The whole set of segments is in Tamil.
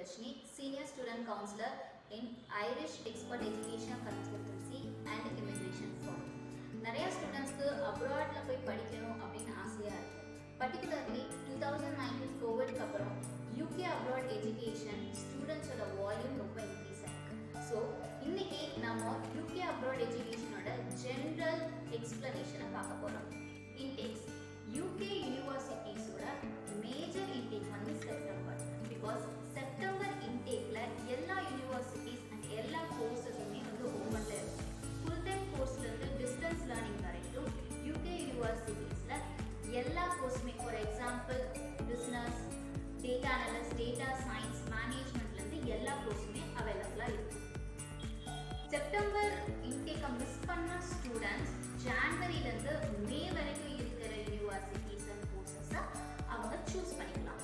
Sudarshini, Senior Student Counselor in Irish Expert Education Consultancy and Immigration Firm. நிறைய ஸ்டூடெண்ட்ஸ்க்கு அப்ராட்ல போய் படிக்கணும் அப்படின்னு ஆசையா இருக்கு பர்டிகுலர்லி டூ தௌசண்ட் நைன்டீன் கோவிட்க்கு அப்புறம் யூகே அப்ராட் எஜுகேஷன் ஸ்டூடெண்ட்ஸோட வால்யூம் ரொம்ப இன்க்ரீஸ் ஆயிருக்கு ஸோ இன்னைக்கு நம்ம யூகே அப்ராட் எஜுகேஷனோட ஜென்ரல் எக்ஸ்பிளனேஷனை பார்க்க போறோம் இன்டேக்ஸ் யூகே யூனிவர்சிட்டிஸோட மேஜர் இன்டேக் வந்து செப்டம்பர் பிகாஸ் செப்டம்பர் இன்டேக்ல எல்லா யூனிவர்சிட்டிஸ் அண்ட் எல்லா கோர்சஸுமே வந்து ஓப்பன்ல இருக்கு ஃபுல் டைம் கோர்ஸ்ல இருந்து டிஸ்டன்ஸ் லேர்னிங் வரைக்கும் யூகே யூனிவர்சிட்டிஸ்ல எல்லா கோர்ஸுமே for example business data analyst data science மேனேஜ்மெண்ட்ல இருந்து எல்லா கோர்ஸுமே அவைலபிளா இருக்கு செப்டம்பர் இன்டேக்கை மிஸ் பண்ண ஸ்டூடெண்ட்ஸ் ஜான்வரியிலேருந்து மே வரைக்கும் இருக்கிற யூனிவர்சிட்டிஸ் அண்ட் கோர்சஸை அவங்க சூஸ் பண்ணிக்கலாம்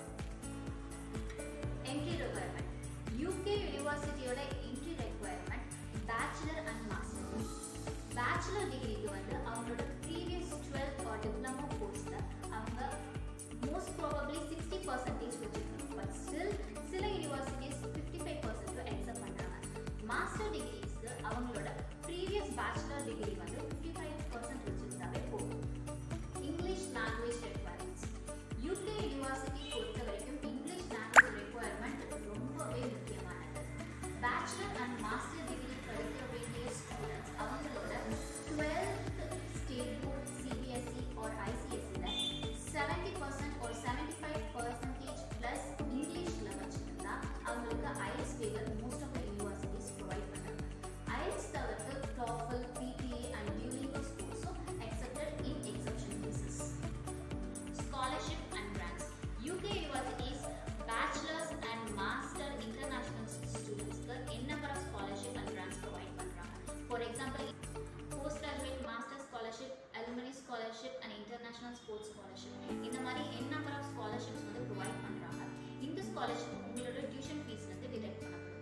என்ட்ரி ரெக்குவயர்மெண்ட் யூகே யூனிவர்சிட்டியோட entry requirement bachelor and master bachelor டிகிரிக்கு வந்து அவங்களோட ப்ரீவியஸ் டுவெல்த் ஆர் டிப்ளமோ கோர்ஸில் அவங்க மோஸ்ட் ப்ராபப்ளி சிக்ஸ்டி பர்சன்டேஜ் வச்சுருக்கணும் பட் ஸ்டில் சில universities fifty five percent accept பண்ணுறாங்க மாஸ்டர் டிகிரிஸ்க்கு அவங்களோட ப்ரீவியஸ் பேச்சுலர் டிகிரி வந்து ஃபிஃப்டி ஃபைவ் பர்சன்ட் வச்சுருந்தாவே போதும் English language requirements UK university பொறுத்த வரைக்கும் இங்கிலீஷ் லாங்குவேஜ் ரெக்குவயர்மெண்ட் ரொம்பவே முக்கியமானது பேச்சுலர் அண்ட் மாஸ்டர் டிகிரி படிக்க வேண்டிய ஸ்டூடெண்ட்ஸ் அவங்களோட twelfth state board CBSE or ஐசிஎஸ்சியில் செவன்டி பர்சன்ட் ஒரு செவன்டி ஃபைவ் பர்சன்டேஜ் ப்ளஸ் இங்கிலீஷில் வச்சுருந்தா அவங்களுக்கு ஐஎஸ் waiver most of the universities provide பண்ணுறாங்க ஐஎஸ் தவிர்த்து டாஃபல் பிடிஏ அண்ட் டியூலிங்கோ ஸ்கோர்ஸும் accepted in exception cases. Scholarship and grants. UK universities, bachelor's and master international students க்கு n number of scholarship and grants provide பண்றாங்க. For example, postgraduate master scholarship, alumni scholarship and international sports scholarship. இந்த மாதிரி n number of scholarships வந்து provide பண்றாங்க. இந்த scholarship உங்களோட tuition fees வந்து deduct பண்ணப்படும்.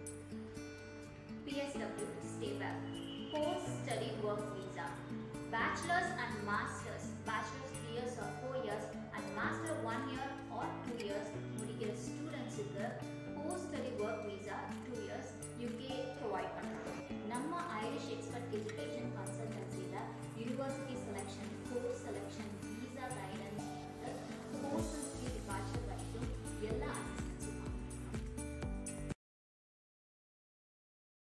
PSW stay back. Post study work visa. Bachelor's and masters. Bachelor's 3 years or 4 years and master 1 year or 2 years முடிக்கிற ஸ்டூடெண்ட்ஸுக்கு post study work visa two